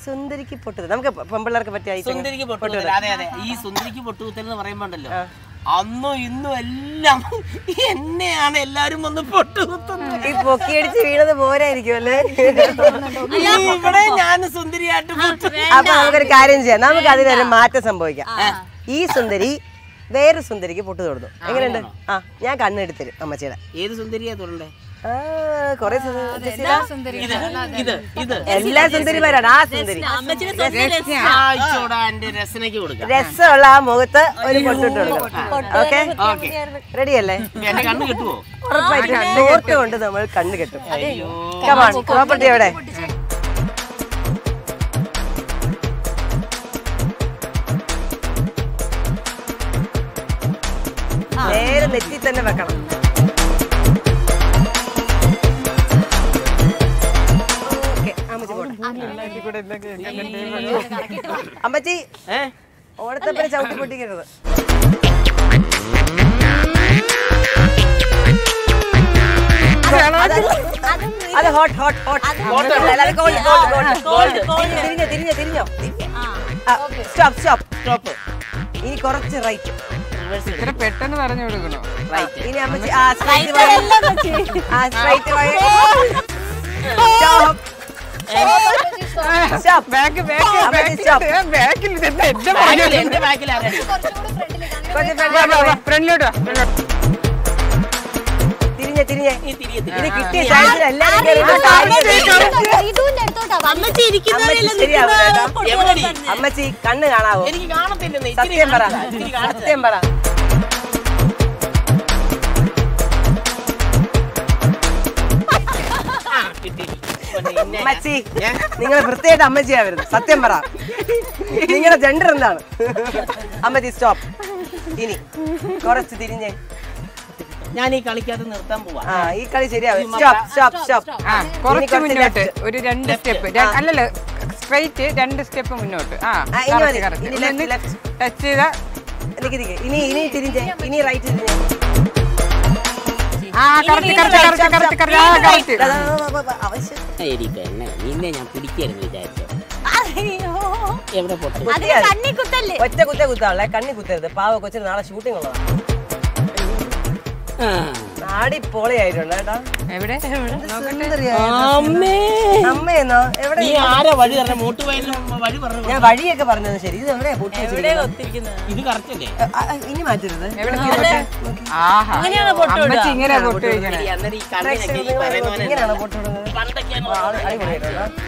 സുന്ദരിക്ക് പൊട്ടത് നമുക്ക് പെമ്പിള്ളേർക്ക് പറ്റിയ item. സുന്ദരിക്ക് പൊട്ടുകുത്തൽ അതെ അതെ ഈ സുന്ദരിക്ക് പൊട്ടുകുത്തൽ എന്ന് പറയുമ്പോ ഉണ്ടല്ലോ അന്നും ഇന്നും എല്ലാം എന്നെയാണ് എല്ലാരും വന്ന് പൊട്ടുകുത്തുന്നത് ഈ പൊക്കിയടിച്ച് വീണത് പോരായിരിക്കും അല്ലേ ഇവിടെ ഞാൻ സുന്ദരിയായിട്ട് പൊട്ടു അപ്പൊ നമുക്കൊരു കാര്യം ചെയ്യാം നമുക്ക് അതിനൊരു മാറ്റം സംഭവിക്കാം ഈ സുന്ദരി വേറെ സുന്ദരിക്ക് പൊട്ടു തൊടുന്നു എങ്ങനെയുണ്ട് ആ ഞാൻ കണ്ണെടുത്തരും അമ്മച്ചിയുടെ ഏത് സുന്ദരിയാ തൊടണ്ടേ ആ കൊറേ ഇത് ഇത് ഇത് എല്ലാ സുന്ദരിമാരാണ് ആ സുന്ദരി ആഴ്ചയോടെ എന്റെ രസനയ്ക്ക് കൊടുക്കാം രസമുള്ള ആ മുഖത്ത് ഒരു പൊട്ടിട്ട് കൊടുക്കണം ഓക്കെ ഓക്കെ റെഡി അല്ലേ എന്റെ കണ്ണ് കിട്ടുവോ ഉറപ്പായിട്ടും തോർത്ത് കൊണ്ട് നമ്മൾ കണ്ണ് കെട്ടും കമാൺ പ്രോപ്പർട്ടി എവിടെ നേരെ നെറ്റി തന്നെ വെക്കണം ഓക്കേ, അമ്മച്ചി പോട്ടെ. അമ്മച്ചി ഏ ഓണത്തപ്പനെ ചവിട്ടി പൊട്ടിക്കരുത് അത് hot hot hot cold cold cold തിരിഞ്ഞോ തിരിഞ്ഞോ തിരിഞ്ഞോ സ്റ്റോപ്പ് സ്റ്റോപ്പ് സ്റ്റോപ്പ് ഇനി കുറച്ച് റൈറ്റ് ഇത്ര പെട്ടെന്ന് പറഞ്ഞു കൊടുക്കണോ ഇനി അമ്മച്ചി ആ സ്ട്രൈറ്റ് ആ straight stop stop back back അമ്മച്ചി stop. ബാക്കിൽ ഇതെന്താ എന്റെ ബാക്കിൽ എന്റെ ബാക്കിൽ ആരാടി കുറച്ച് front ലേക്ക് പോയി. ഫ്രണ്ടിലോട്ട് വാ, front ലോട്ട്. തിരിഞ്ഞെ തിരിഞ്ഞെ നീ തിരിയത്തില്ല ഇത് കിട്ടിയ ചാൻസിൽ എല്ലാവരും കയറിയിട്ട് അമ്മച്ചി അമ്മച്ചി ശരിയാവും കേട്ടോ എവിടെടി അമ്മച്ചി കണ്ണ് കാണാവോ എനിക്ക് കാണത്തില്ലെന്ന് സത്യം പറ സത്യം പറ അമ്മച്ചി നിങ്ങൾ വൃത്തിയായിട്ട് അമ്മച്ചിയാ വരുന്നത് സത്യം പറ നിങ്ങളുടെ ജെൻഡർ എന്താണ് അമ്മച്ചി സ്റ്റോപ്പ് ഇനി കുറച്ച് തിരിഞ്ഞേ ഞാൻ ഈ കളിക്കാതെ നിർത്താൻ പോവാ ആ ഈ കളി ശരിയാവും സ്റ്റോപ്പ് സ്റ്റോപ്പ് സ്റ്റോപ്പ് ആ കുറച്ച് കുറച്ച് മുന്നോട്ട് left. ഒരു രണ്ട് സ്റ്റെപ്പ് അല്ലല്ല സ്ട്രൈറ്റ് രണ്ട് സ്റ്റെപ്പ് മുന്നോട്ട് ആ ആ, ഇനി മതി. ഇനി left, left. ടച്ച് ചെയ്ത നിക്ക് നിക്ക്. ഇനി ഇനി തിരിഞ്ഞേ ഇനി റൈറ്റ് തിരിഞ്ഞേ ആ correct correct correct correct correct ആ കറക്റ്റ് അതാ, അതാ, അതാ, അതാ, ആവശ്യം എനിക്ക് എന്നെ നിന്നെ ഞാൻ പിടിക്കായിരുന്നു വിചാരിച്ചോ എവിടെ പൊട്ടു കുത്തിയാ മതി. കണ്ണി കുത്തല്ലേ ഒറ്റ കുത്ത കുത്താളെ കണ്ണി കുത്തരുത് പാവ കൊച്ചിന് നാളെ ഷൂട്ടിംഗ് ഉള്ളതാണ് നാടി പോളിയായിട്ടുണ്ട് കേട്ടോ എവിടെ സുന്ദരിയാ. അമ്മേ അമ്മയെന്നോ എവിടെ നീ ആരാ വഴി പറഞ്ഞ മോട്ട് വയലിലും വഴി പറഞ്ഞു ഞാൻ വഴിയൊക്കെ പറഞ്ഞത് ശരി ഇത് എവിടെയാ പൊട്ടി വെച്ചിരിക്കുന്നത്? ഇത് കറക്റ്റ് അല്ലേ ആ, ആ, ഇനി മാറ്റരുത് എവിടെ ആഹാ അമ്മച്ചി ഇങ്ങനെ പൊട്ട് വയ്ക്കണേ അന്നേരം ഈ കണ്ണിനൊക്കെ ഈ പറയുന്ന പോലെ ഇങ്ങനെയാണോ പൊട്ടുവിടുന്നത് പണ്ടൊക്കെയാണ് അടിപൊളിയായിട്ടുണ്ട്